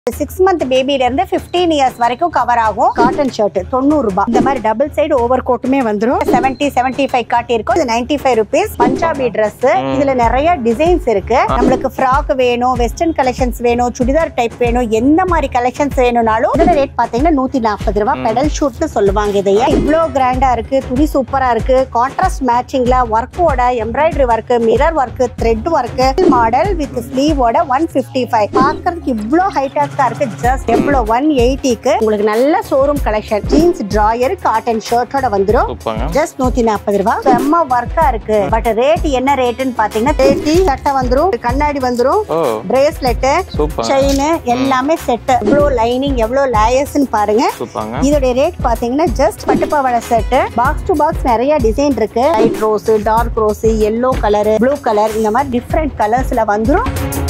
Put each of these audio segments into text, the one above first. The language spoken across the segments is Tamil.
சிக்ஸ் மந்த் பேபில இருந்து 15 இயர்ஸ் வரைக்கும் கவர் ஆகும் காட்டன் ஷர்ட் தொண்ணூறு ரூபாய் இந்த மாதிரி டபுள் சைடு ஓவர் கோட்டுமே வந்துரும் 70 75 ஃபைவ் காட்டி இருக்கும் இது 95 ஃபைவ் ருபீஸ் பஞ்சாபி Dress இதுல நிறைய டிசைன்ஸ் இருக்கு நம்மளுக்கு ஃப்ராக் வேணும் வெஸ்டர்ன் கலெக்ஷன்ஸ் வேணும் சுடிதார் டைப் வேணும் எந்த மாதிரி கலெக்ஷன்ஸ் வேணும்னாலும் இதோட ரேட் பாத்தீங்கன்னா நூத்தி நாற்பது ரூபாய் பெடல் ஷூட்னு சொல்லுவாங்க இதையே இவ்வளோ கிராண்டா இருக்கு துணி சூப்பரா இருக்கு கான்ட்ராஸ்ட் மேட்சிங்ல ஒர்க்கோட embroidery work mirror work thread work model with ஸ்லீவோட ஒன் பிப்டி ஃபைவ் பாக்குறதுக்கு இவ்வளோ ஹைட்டாக இருக்கு ஜஸ்ட் எவ்வளோ ஒன் எயிட்டிக்கு உங்களுக்கு நல்ல showroom collection jeans drawer cotton ஷர்ட்டோட வந்துரும் சூப்பர்ங்க ஜஸ்ட் நூத்தி நாற்பது ரூபாய் செம்ம ஒர்க்கா இருக்கு பட் ரேட் என்ன ரேட்டுன்னு பாத்தீங்கன்னா தேர்ட்டி சட்டை வந்துரும் கண்ணாடி வந்துரும் ஓ பிரேஸ்லெட் சூப்பர் செயின் எல்லாமே செட் எவ்வளோ லைனிங் எவ்வளோ லேயர்ஸ்னு பாருங்க சூப்பர்ங்க இதோட ரேட் பாத்தீங்கன்னா ஜஸ்ட் பட்டுப்பாவாடை செட் பாக்ஸ் டு பாக்ஸ் நிறைய டிசைன் இருக்கு light rose dark rose yellow colour blue colour இந்த மாதிரி டிஃப்ரெண்ட் கலர்ஸ்ல வந்துரும்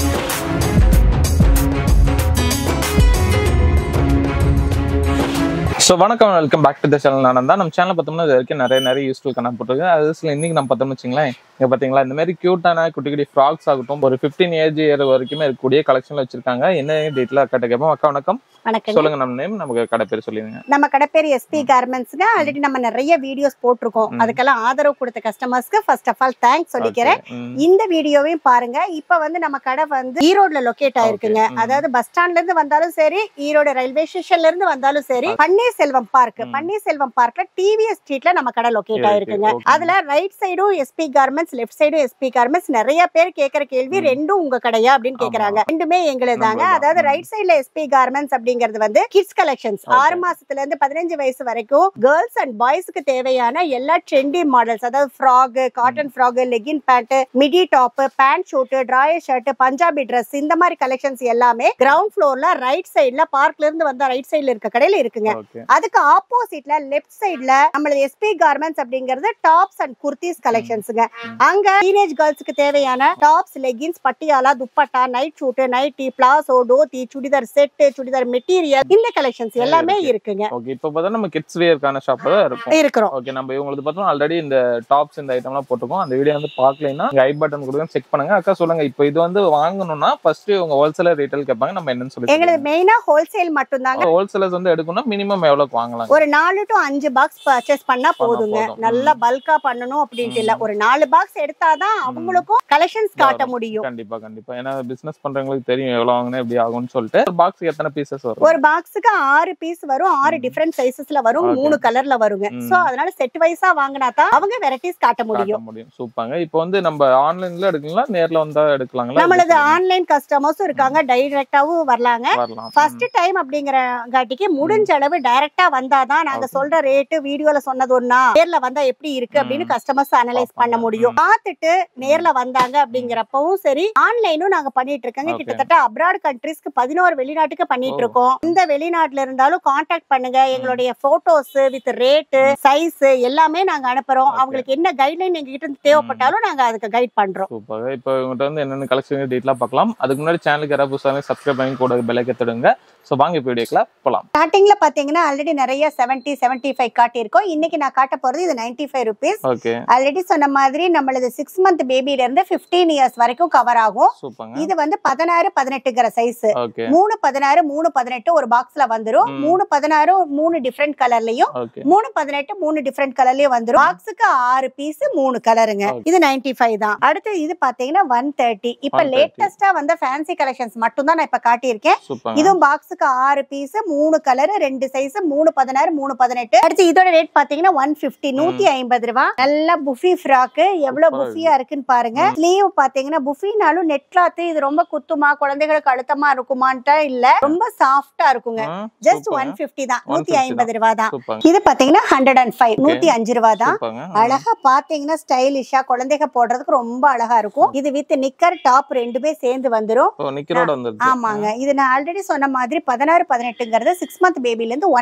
ஸோ வணக்கம் welcome back to the channel நான் தான் நம்ம சேனல் பார்த்தோம்னா இது வரைக்கும் நிறைய நிறைய யூஸ்ஃபுல் கணக்கு போட்டுருக்கு அது சில இன்னைக்கு நம்ம பார்த்தோம்னு வச்சுங்களேன் இங்கே பார்த்தீங்களா இந்த மாதிரி க்யூட்டான குட்டி குட்டி ஃப்ராக்ஸ் ஆகட்டும் ஒரு ஃபிஃப்டீன் ஏஜ் இயர் வரைக்குமே இருக்கக்கூடிய கலெக்ஷன்ல வச்சிருக்காங்க என்ன டேட்ல கட்ட கேட்போம் அக்கா வணக்கம் வணக்கம் சொல்லுங்க நம்ம நேம் நமக்கு கடை பேர் சொல்லிடுங்க நம்ம கடை பேர் எஸ்பி கார்மெண்ட்ஸ்ங்க ஆல்ரெடி நம்ம நிறைய வீடியோஸ் போட்டிருக்கோம் ம். அதுக்கெல்லாம் ஆதரவு கொடுத்த கஸ்டமர்ஸ்க்கு ஃபர்ஸ்ட் ஆஃப் ஆல் தேங்க்ஸ் சொல்லிக்கிறேன் Okay. ம். இந்த வீடியோவையும் பாருங்க இப்ப வந்து நம்ம கடை வந்து ஈரோட்ல லொகேட் ஆயிருக்குங்க Okay. ம். அதாவது பஸ் ஸ்டாண்ட்ல இருந்து வந்தாலும் சரி ஈரோடு ரயில்வே ஸ்டேஷன்ல இருந்து வந்தாலும் சரி பன்னீர்செல்வம் பார்க் ம். பன்னீர்செல்வம் பார்க்ல டிவிஎஸ் ஸ்ட்ரீட்ல நம்ம கடை லொகேட் இருக்கு. ஆயிருக்குங்க Okay. அதுல ரைட் சைடும் எஸ்பி கார்மெண்ட்ஸ் லெஃப்ட் சைடும் எஸ்பி கார்மெண்ட்ஸ் நிறைய பேர் கேக்குற கேள்வி ம். ரெண்டும் உங்க கடையா அப்படின்னு ஆமா. கேக்குறாங்க ரெண்டுமே எங்களுதாங்க நம்மளுதான். அதாவது ம். ரைட் சைடுல எஸ்பி கார்மெண்ட்ஸ் அப்படிங்கிறது வந்து கிட்ஸ் கலெக்ஷன்ஸ் Okay. ஆறு மாசத்துல இருந்து பதினஞ்சு வயசு வரைக்கும் கேர்ள்ஸ் அண்ட் பாய்ஸ்க்கு தேவையான எல்லா ட்ரெண்டி மாடல்ஸ் அதாவது frock cotton frock legging pant midi top pant suit drawer shirt Punjabi Dress இந்த மாதிரி கலெக்ஷன்ஸ் எல்லாமே கிரவுண்ட் ஃப்ளோர்ல ரைட் சைடுல பார்க்ல இருந்து வந்தா ரைட் சைடுல இருக்க கடையில இருக்குங்க Okay. அதுக்கு ஆப்போசிட்ல லெஃப்ட் சைடுல நம்மளது எஸ்பி கார்மெண்ட்ஸ் அப்படிங்கிறது டாப்ஸ் அண்ட் குர்த்திஸ் கலெக்ஷன்ஸ்ங்க ம். அங்க டீனேஜ் கேர்ள்ஸ்க்கு தேவையான tops leggings Patiala dupatta night suit nighty palazzo dhoti churidar set churidar material இந்த கலெக்ஷன்ஸ் எல்லாமே இருக்கு. இருக்குங்க ஓகே இப்போ பார்த்தா நம்ம கிட்ஸ் வியர்க்கான ஷாப் தான் இருக்கும் இருக்கிறோம் ஓகே நம்ம இவங்களுக்கு பார்த்தோம் ஆல்ரெடி இந்த டாப்ஸ் இந்த ஐட்டம்லாம் போட்டிருக்கோம் அந்த வீடியோ வந்து பார்க்கலைன்னா இங்க ஐ பட்டன் கொடுங்க செக் பண்ணுங்க அக்கா சொல்லுங்க இப்போ இது வந்து வாங்கணும்னா ஃபர்ஸ்ட் உங்க ஹோல்சேலர் ரீட்டைல் கேட்பாங்க நம்ம என்னன்னு சொல்லி எங்களுக்கு மெயினா ஹோல்சேல் மட்டும்தாங்க ஹோல்சேலர்ஸ் வந்து எடுக்கணும் மினிமம் எவ்வளவுக்கு வாங்கலாம் ஒரு நாலு டு அஞ்சு பாக்ஸ் பர்ச்சேஸ் பண்ணா போதுங்க போதும். நல்லா பல்கா பண்ணணும் அப்படின்ட்டு இல்ல ஒரு நாலு பாக்ஸ் எடுத்தாதான் அவங்களுக்கும் கலெக்ஷன்ஸ் காட்ட முடியும் கண்டிப்பா கண்டிப்பா ஏன்னா பிசினஸ் பண்றவங்களுக்கு தெரியும் எவ்வளவு வாங்கினா எப்படி ஆகும்னு சொல்லிட்டு ஒரு பாக்ஸ்க்கு எத்தனை பீசஸ் வரும் ஒரு பாக்ஸுக்கு ஆறு பீஸ் வரும் ஆறு ம். டிஃபரெண்ட் சைசஸ்ல வரும் Okay. மூணு கலர்ல வருங்க ம். சோ அதனால செட் வைஸா வாங்கினா தான் அவங்க வெரைட்டிஸ் காட்ட காட்ட முடியும் முடியும் சூப்பாங்க இப்போ வந்து நம்ம ஆன்லைன்ல எடுக்கலாம் நேர்ல வந்தா எடுக்கலாங்களா நம்மளது ஆன்லைன் கஸ்டமர்ஸும் இருக்காங்க டைரக்டாவும் வரலாங்க வரலாம் ஃபர்ஸ்ட் டைம் அப்படிங்கறங்காட்டிக்கு முடிஞ்ச அளவு டைரக்டா வந்தாதான் நாங்க Okay. சொல்ற ரேட்டு வீடியோல சொன்னது ஒண்ணா நேர்ல வந்தா எப்படி இருக்கு அப்படின்னு ம். கஸ்டமர்ஸ் அனலைஸ் பண்ண பார்ப்பாங்க. முடியும் ம். பார்த்துட்டு நேர்ல வந்தாங்க அப்படிங்கிறப்பவும் சரி ஆன்லைனும் நாங்க பண்ணிட்டு இருக்கோங்க Okay. கிட்டத்தட்ட அப்ராட் கண்ட்ரீஸ்க்கு பதினோரு வெளிநாட்டுக்கு பண்ணிட்டு ஓ. இருக்கோம் இந்த வெளிநாட்டுல இருந்தாலும் காண்டாக்ட் பண்ணுங்க எங்களுடைய போட்டோஸ் வித் ரேட்டு சைஸ் எல்லாமே நாங்க அனுப்புறோம் Okay. அவங்களுக்கு என்ன கைட்லைன் எங்க கிட்ட இருந்து தேவைப்பட்டாலும் நாங்க அதுக்கு கைட் பண்றோம் சூப்பர் இப்போ இவங்ககிட்ட வந்து என்னென்ன கலெக்ஷன் டீட்டெயிலாக பார்க்கலாம் அதுக்கு முன்னாடி சேனலுக்கு யாராவது புதுசாக சப்ஸ்கிரைப் பண்ணி கூட பெலைக்க தடுங்க ஸோ வாங்க இப்போ வீடியோக்கில் போகலாம் ஸ்டார்டிங்ல பாத்தீங்கன்னா ஆல்ரெடி நிறைய 70 75 ஃபைவ் காட்டியிருக்கோம் இன்னைக்கு நான் காட்ட போறது இது 95 ஃபைவ் ருபீஸ் ஓகே ஆல்ரெடி சொன்ன மாதிரி நம்மளது சிக்ஸ் மந்த் பேபில இருந்து 15 இயர்ஸ் வரைக்கும் கவர் ஆகும் சூப்பருங்க இது வந்து பதினாறு பதினெட்டுங்கிற சைஸ் ஓகே மூணு பதினாறு மூணு பதினெட்டு ஒரு பாக்ஸ்ல வந்துரும் ம். மூணு பதினாறு மூணு டிஃப்ரெண்ட் கலர்லயும் ஓகே மூணு பதினெட்டு மூணு டிஃப்ரெண்ட் கலர்லயும் வந்துரும் பாக்ஸுக்கு ஆறு பீஸ் மூணு கலருங்க Okay. இது 95 ஃபைவ் தான் அடுத்து இது பாத்தீங்கன்னா ஒன் தேர்ட்டி இப்ப 130. லேட்டஸ்டா வந்த ஃபேன்சி கலெக்ஷன்ஸ் மட்டும் தான் நான் இப்ப காட்டியிருக்கேன் சூப்பருங்க இதுவும் பாக்ஸுக்கு ஆறு பீஸ் மூணு கலர் ரெண்டு சைஸ் மூணு பதினாறு மூணு பதினெட்டு அடுத்து இதோட ரேட் பாத்தீங்கன்னா ஒன் பிப்டி நூத்தி ஐம்பது ரூபா நல்ல புஃபி ஃப்ராக்கு எவ்வளவு Super ஆ புஃபியா இருக்குன்னு பாருங்க ஸ்லீவ் பாத்தீங்கன்னா புஃபினாலும் நெட் கிளாத் இது ரொம்ப குத்துமா குழந்தைகளுக்கு அழுத்தமா இருக்குமான்ட்டா இல்ல ரொம்ப சாஃப்டா இருக்குங்க ஜஸ்ட் ஒன் பிப்டி தான் நூத்தி 150 ஐம்பது ரூபா தான் சூப்பருங்க இது பாத்தீங்கன்னா ஹண்ட்ரட் அண்ட் ஃபைவ் நூத்தி அஞ்சு ரூபா தான் சூப்பருங்க அழகா பாத்தீங்கன்னா ஸ்டைலிஷா குழந்தைங்க போடுறதுக்கு ரொம்ப அழகா இருக்கும் இது வித் நிக்கர் டாப் ரெண்டுமே சேர்ந்து வந்துரும் ஓ நிக்கரோட வந்துருச்சு ஆமாங்க இது நான் ஆல்ரெடி சொன்ன மாதிரி பதினாறு பதினெட்டுங்கிறது சிக்ஸ் மந்த் பேபில இருந்து ஒன்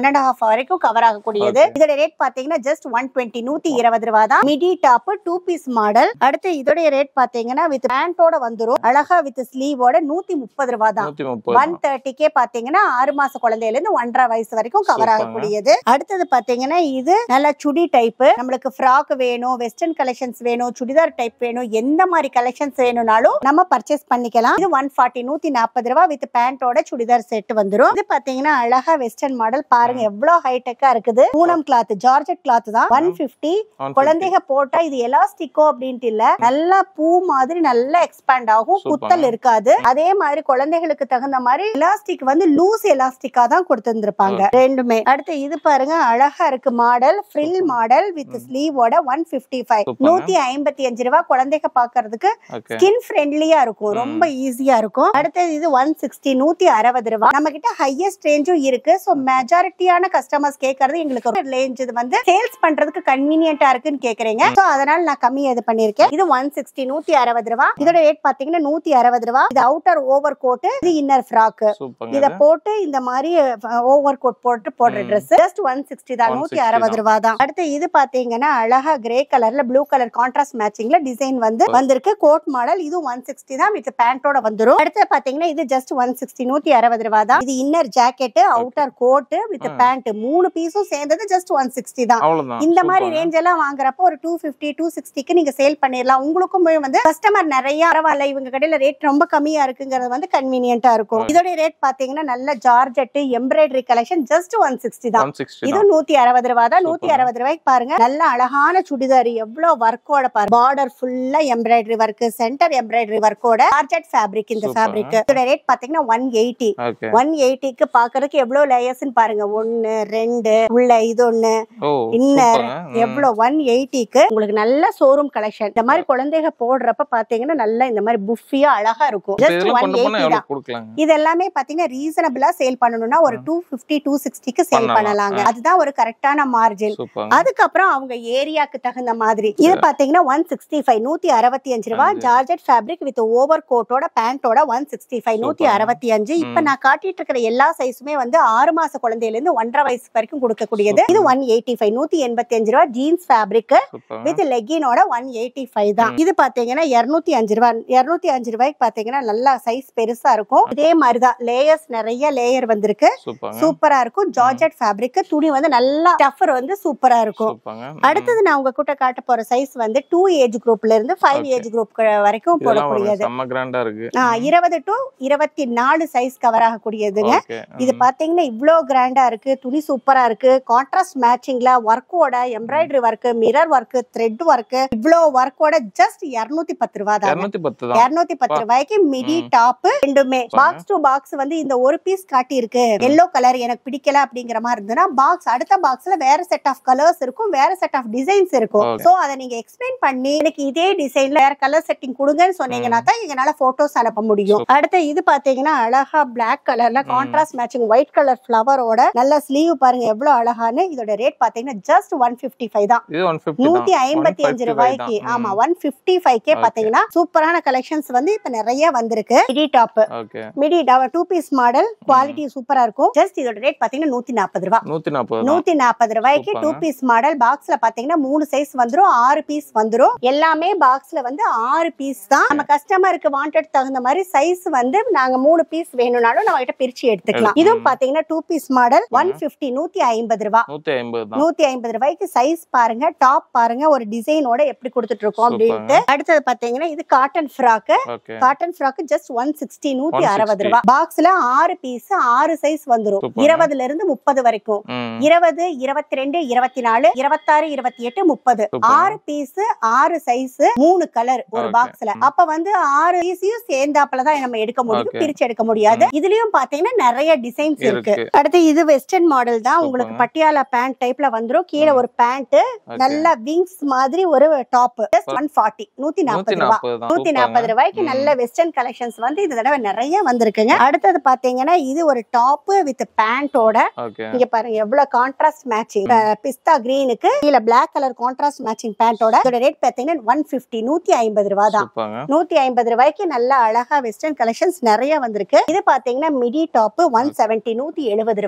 ஒன் அண்ட் ஹாஃப் வரைக்கும் கவர் ஆகக்கூடியது இதோட ரேட் பாத்தீங்கன்னா ஜஸ்ட் ஒன் டுவெண்ட்டி நூத்தி இருபது ரூபா தான் midi top two piece model அடுத்து இதோடைய ரேட் பாத்தீங்கன்னா வித் பேண்டோட வந்துரும் அழகா வித் ஸ்லீவோட நூத்தி முப்பது ரூபா தான் நூத்தி முப்பது ஒன் தேர்ட்டிக்கே பாத்தீங்கன்னா ஆறு மாச குழந்தையில இருந்து ஒன்றரை வயசு வரைக்கும் கவர் சூப்பர்ங்க. ஆகக்கூடியது அடுத்தது பாத்தீங்கன்னா இது நல்ல சுடி டைப் நம்மளுக்கு ஃப்ராக் வேணும் வெஸ்டர்ன் கலெக்ஷன்ஸ் வேணும் சுடிதார் டைப் வேணும் எந்த மாதிரி கலெக்ஷன்ஸ் வேணும்னாலும் நம்ம பர்ச்சேஸ் பண்ணிக்கலாம் இது ஒன் ஃபார்ட்டி நூத்தி நாற்பது ரூபா வித் பேண்டோட சுடிதார் செட் வந்துரும் இது பாத்தீங்கன்னா அழகா வெஸ்டர்ன் மாடல் பாருங்க எவ்வளவு ஹைடெக்கா இருக்குது பூனம் கிளாத் ஜார்ஜெட் கிளாத் தான் ஒன் பிப்டி 150. குழந்தைங்க போட்டா இது எலாஸ்டிக்கோ அப்படின்ட்டு இல்ல நல்லா பூ மாதிரி நல்லா எக்ஸ்பேண்ட் ஆகும் Super. குத்தல் இருக்காது அதே மாதிரி குழந்தைகளுக்கு தகுந்த மாதிரி எலாஸ்டிக் வந்து லூஸ் எலாஸ்டிக்கா தான் கொடுத்திருந்திருப்பாங்க ரெண்டுமே அடுத்து இது பாருங்க அழகா இருக்கு மாடல் ஃப்ரில் மாடல் வித் ஸ்லீவோட ஒன் பிப்டி ஃபைவ் Super. நூத்தி ஐம்பத்தி அஞ்சு ரூபாய் குழந்தைங்க பாக்குறதுக்கு ஓகே ஸ்கின் ஃப்ரெண்ட்லியா இருக்கும் ம். ரொம்ப ஈஸியா இருக்கும் அடுத்தது இது ஒன் சிக்ஸ்டி நூத்தி அறுபது ரூபாய் நம்ம கிட்ட ஹையஸ்ட் ரேஞ்சும் இருக்கு சோ மெஜாரிட்டியான கஸ்டமர்ஸ் கேக்குறது எங்களுக்கு ரேஞ்ச் இது வந்து சேல்ஸ் பண்றதுக்கு கன்வீனியன்ட்டா இருக்குன்னு கேக்குறீங்க சோ அதனால நான் கம்மியா இது பண்ணிருக்கேன் இது ஒன் சிக்ஸ்டி நூத்தி அறுபது ரூபாய் இதோட ரேட் பாத்தீங்கன்னா நூத்தி அறுபது ரூபாய் இது அவுட்டர் ஓவர் கோட் இது இன்னர் ஃப்ராக் சூப்பர்ங்க இத இது. போட்டு இந்த மாதிரி ஓவர் கோட் போட்டு போடுற ம். ட்ரெஸ் ஜஸ்ட் ஒன் சிக்ஸ்டி தான் 160 நூத்தி அறுபது தான். ரூபாய் தான் அடுத்து இது பாத்தீங்கன்னா அழகா கிரே கலர்ல ப்ளூ கலர் கான்ட்ராஸ்ட் மேட்சிங்ல டிசைன் வந்து வந்திருக்கு கோட் மாடல் இது ஒன் சிக்ஸ்டி தான் வித் பேண்டோட வந்துரும் அடுத்து பாத்தீங்கன்னா இது ஜஸ்ட் ஒன் சிக்ஸ்டி நூத்தி அறுபது ரூபாய் தான் இது inner jacket outer coat with ஆ. பேண்ட் மூணு பீஸும் சேர்ந்தது ஜஸ்ட் ஒன் சிக்ஸ்டி தான் அவ்வளவுதான் இந்த மாதிரி சூப்பர்ங்க. ரேஞ்ச் எல்லாம் வாங்குறப்போ ஒரு டூ பிப்டி டூ சிக்ஸ்டிக்கு நீங்க சேல் பண்ணிடலாம் உங்களுக்கும் போய் வந்து கஸ்டமர் நிறைய பரவாயில்ல இவங்க கடையில ரேட் ரொம்ப கம்மியா இருக்குங்கிறது வந்து கன்வீனியன்ட்டா இருக்கும் இதோட ரேட் பாத்தீங்கன்னா நல்ல georgette embroidery collection just one sixty தான் 160 இது தான். நூத்தி அறுபது ரூபா தான் நூத்தி Super. அறுபது ரூபாய்க்கு பாருங்க நல்ல அழகான சுடிதார் எவ்வளவு ஒர்க்கோட பாருங்க பார்டர் ஃபுல்லா எம்ப்ராய்டரி ஒர்க் சென்டர் எம்ப்ராய்டரி ஒர்க்கோட ஜார்ஜெட் ஃபேப்ரிக் இந்த Super. ஃபேப்ரிக் இதோட ரேட் பாத்தீங்கன்னா ஒன் எயிட்டி ஓகே ஒன் எயிட்டிக்கு பாக்குறதுக்கு எவ்வளவு லேயர்ஸ்னு பாருங்க ஒன்னு ரெண்டு உள்ள இது ஒண்ணு ஓ இன்னர் சூப்பர்ங்க. ம். எவ்வளவு ஒன் எயிட்டிக்கு உங்களுக்கு நல்ல ஷோரூம் கலெக்ஷன் இந்த மாதிரி குழந்தைங்க போடுறப்ப பாத்தீங்கன்னா நல்லா இந்த மாதிரி புஃபியா அழகா இருக்கும் இப்ப ஜஸ்ட் இதெல்லாம் ஒன் கொண்டு போனா எயிட்டி எவ்வளவு தான் கொடுக்கலாங்க இது எல்லாமே பாத்தீங்கன்னா ரீசனபிளா சேல் பண்ணணும்னா ஒரு டூ பிப்டி டூ சிக்ஸ்டிக்கு சேல் பண்ணலாம். பண்ணலாங்க அதுதான் ஒரு கரெக்டான மார்ஜின் சூப்பர்ங்க அதுக்கப்புறம் அவங்க ஏரியாக்கு தகுந்த மாதிரி இது பாத்தீங்கன்னா ஒன் சிக்ஸ்டி ஃபைவ் நூத்தி அறுபத்தி அஞ்சு ரூபாய் அஞ்சு. ஜார்ஜெட் ஃபேப்ரிக் வித் ஓவர் கோட்டோட பேண்டோட ஒன் சிக்ஸ்டி ஃபைவ் நூத்தி Super. அறுபத்தி அஞ்சு இப்ப ம். நான் காட்டிட்டு இருக்கிற எல்லா சைஸுமே வந்து ஆறு மாச குழந்தையில இருந்து ஒன்றரை வயசு வரைக்கும் கொடுக்கக்கூடியது இது ஒன் எயிட்டி ஃபைவ் நூத்தி எண்பத்தி அஞ்சு ரூபாய் ஜீன்ஸ் ஃபேப்ரிக் சூப்பர்ங்க வித் லெகினோட ஒன் எயிட்டி ஃபைவ் தான் இது பாத்தீங்கன்னா இருநூத்தி அஞ்சு ரூபாய் இருநூத்தி அஞ்சு ரூபாய்க்கு பாத்தீங்கன்னா நல்லா சைஸ் பெருசா இருக்கும் இதே மாதிரிதான் லேயர்ஸ் நிறைய லேயர் வந்திருக்கு சூப்பர்ங்க சூப்பரா இருக்கும் ஜார்ஜெட் ஃபேப்ரிக் துணி வந்து நல்லா டஃபர் வந்து சூப்பரா இருக்கும் சூப்பர்ங்க அடுத்தது நான் உங்க கிட்ட காட்ட போற சைஸ் வந்து டூ ஏஜ் குரூப்ல இருந்து ஃபைவ் Okay. ஏஜ் குரூப் வரைக்கும் இதெல்லாம் ஒரு போடக்கூடியது செம்ம கிராண்டா இருக்கு ஆ, இருபது டு இருபத்தி நாலு சைஸ் கவர் ஆகக்கூடியதுங்க ஓகே இது பாத்தீங்கன்னா இவ்ளோ கிராண்டா இருக்கு துணி சூப்பரா இருக்கு கான்ட்ராஸ்ட் மேட்சிங்ல ஒர்க்கோட embroidery work mirror work thread work இவ்ளோ ஒர்க்கோட ஜஸ்ட் இருநூத்தி பத்து ரூபா தான் இருநூத்தி பத்து தான் இருநூத்தி பத்து பா. ரூபாய்க்கு மிடி ம். டாப் ரெண்டுமே பாருங்க. பாக்ஸ் டு பாக்ஸ் வந்து இந்த ஒரு பீஸ் காட்டி இருக்கு எல்லோ கலர் எனக்கு பிடிக்கல அப்படிங்கிற மாதிரி இருந்ததுன்னா பாக்ஸ் அடுத்த பாக்ஸ்ல வேற செட் ஆஃப் கலர்ஸ் இருக்கும் வேற செட் ஆஃப் டிசைன்ஸ் இருக்கும் Okay. சோ அதை நீங்க எக்ஸ்பிளைன் பண்ணி எனக்கு இதே டிசைன்ல வேற கலர் செட்டிங் கொடுங்கன்னு சொன்னீங்கன்னா தான் எங்களால போட்டோஸ் அனுப்ப முடியும் அடுத்து இது பாத்தீங்கன்னா அழகா பிளாக் கலர்ல கான்ட்ராஸ்ட் மேட்சிங் ஒயிட் கலர் ஃபிளவரோட நல்ல ஸ்லீவ் பாருங்க எவ்வளவு அழகான்னு இதோட ரேட் பாத்தீங்கன்னா ஜஸ்ட் ஒன் பிப்டி ஃபைவ் தான் இது ஒன் பிப்டி நூத்தி ஐம்பத்தி அஞ்சு ரூபாய்க்கு ஆமா ஒன் பிப்டி ஃபைவ் கே Okay. பாத்தீங்கன்னா சூப்பரான கலெக்ஷன்ஸ் வந்து இப்ப நிறைய வந்திருக்கு midi top okay midi two piece model quality சூப்பரா இருக்கும் ஜஸ்ட் இதோட ரேட் பாத்தீங்கன்னா நூத்தி நாற்பது ரூபாய் நூத்தி நாற்பது தான் நூத்தி நாற்பது ரூபாய்க்கு டூ சூப்பர்ங்க. பீஸ் மாடல் பாக்ஸ்ல பாத்தீங்கன்னா மூணு சைஸ் வந்துரும் ஆறு பீஸ் வந்துரும் எல்லாமே பாக்ஸ்ல வந்து ஆறு பீஸ் தான் நம்ம கஸ்டமருக்கு வாண்டட் தகுந்த மாதிரி சைஸ் வந்து நாங்க மூணு பீஸ் வேணும்னாலும் நம்ம கிட்ட பிரிச்சு எடுத்துக்கலாம் எடுத்து- இதுவும் பாத்தீங்கன்னா two piece model one fifty நூத்தி ஐம்பது ரூபாய் நூத்தி ஐம்பது தான் நூத்தி ஐம்பது ரூபாய்க்கு சைஸ் பாருங்க டாப் பாருங்க ஒரு டிசைனோட எப்படி கொடுத்துட்டு இருக்கோம் சூப்பர்ங்க. அப்படின்ட்டு அடுத்தது பாத்தீங்கன்னா இது cotton frock okay cotton frock just one sixty நூத்தி 160. அறுபது ரூபாய் பாக்ஸ்ல ஆறு பீஸ் ஆறு சைஸ் வந்துரும் சூப்பர்ங்க. இருபதுல இருந்து முப்பது வரைக்கும் ம் இருபது இருபத்தி ரெண்டு இருபத்தி நாலு இருபத்தாறு இருபத்தி எட்டு முப்பது சூப்பர். ஆறு பீஸ் ஆறு சைஸ் மூணு கலர் ஒரு Okay. பாக்ஸ்ல அப்ப வந்து ஆறு பீஸையும் சேர்ந்தாப்புல தான் நம்ம எடுக்க முடியும் Okay. பிரிச்சு எடுக்க முடியாது இதுலயும் பாத்தீங்கன்னா நிறைய டிசைன்ஸ் இருக்கு இருக்கு அடுத்து இது வெஸ்டர்ன் மாடல் தான் உங்களுக்கு சூப்பர்ங்க. பட்டியாலா பேண்ட் டைப்ல வந்துரும் கீழே ஒரு பேண்ட் Okay. நல்ல விங்ஸ் மாதிரி ஒரு டாப் ஜஸ்ட் ஒன் ஃபார்ட்டி நூத்தி நூத்தி நாற்பது ரூபாய் நாற்பது தான் நூத்தி நாற்பது ரூபாய்க்கு நல்ல வெஸ்டர்ன் கலெக்ஷன்ஸ் வந்து இந்த தடவை நிறைய வந்திருக்குங்க அடுத்தது பாத்தீங்கன்னா இது ஒரு டாப் வித் பேண்டோட ஓகே இங்க பாருங்க எவ்வளவு கான்ட்ராஸ்ட் மேட்சிங் பிஸ்தா கிரீனுக்கு கீழே பிளாக் கலர் கான்ட்ராஸ்ட் மேட்சிங் பேண்டோட இதோட ரேட் பாத்தீங்கன்னா ஒன் பிப்டி நூத்தி ஐம்பது ரூபாய் தான் சூப்பர்ங்க நூத்தி ஐம்பது ரூபாய்க்கு நல்ல அழகா வெஸ்டர்ன் கலெக்ஷன்ஸ் நிறைய வந்திருக்கு இது பாத்தீங்கன்னா மிடி டாப் ஒன் செவன்டி நூத்தி எழுபது ரூபாய் நூத்தி